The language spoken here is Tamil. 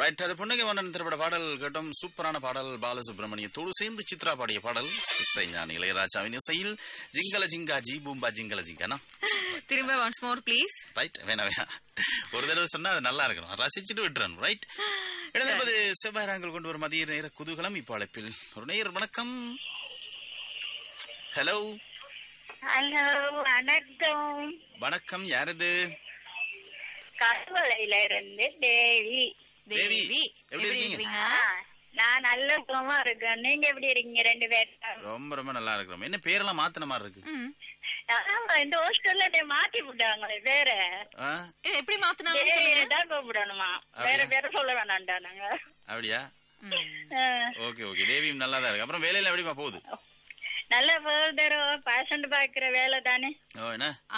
ரைட் அது புன்னகை மன்னன் திரைப்பட பாடல் கேட்டோம் சூப்பரான பாடல் பாலசுப்ரமணியத்தோடு சேர்ந்து சித்ரா பாடிய பாடல் இசை ஞானி இளையராஜாவின் இசையில் ஜிங்கல ஜிங்கா ஜி பூம்பா ஜிங்கல ஜிங்கானா திரும்ப ஒன்ஸ் மோர் ப்ளீஸ் ரைட் வேணா வேணா ஒரு தடவை சொன்னா அது நல்லா இருக்கணும் ரசிச்சுட்டு விட்டுறணும் ரைட் எழுதுவது செவ்வாய் ராங்கல் கொண்டு வரும் மதிய நேர குதூகலம் இப்போ அழைப்பில் ஒரு நேயர் வணக்கம் ஹலோ ஹலோ வணக்கம் வணக்கம் யாரது கருவளையில இருந்து தேவி தேவி, தேவி எப்படி எப்படி இருக்கீங்க? இருக்கீங்க ஆ, நான் நல்ல சுகமா இருக்கேன் நீங்க எப்படி இருக்கீங்க ரெண்டு பேரும் ரொம்ப ரொம்ப நல்லா இருக்கிறோம் என்ன பேரெல்லாம் மாத்தின மாதிரி இருக்கு ம். ஆமா இந்த ஹோஸ்டல்ல என்னை மாத்தி விட்டாங்களே வேற ஆ? இது எப்படி மாத்தினாங்கன்னு சொல்லுங்க தான் கூப்பிடணுமா வேற அப்படியா? பேர சொல்ல வேணாம்டா நாங்க அப்படியா ம். ஆ, ஓகே ஓகே தேவியும் நல்லா தான் இருக்கு அப்புறம் வேலையில எப்படிமா போகுது நல்ல போதரோ பேஷண்ட் பாக்குற வேலை தானே ஓ என்ன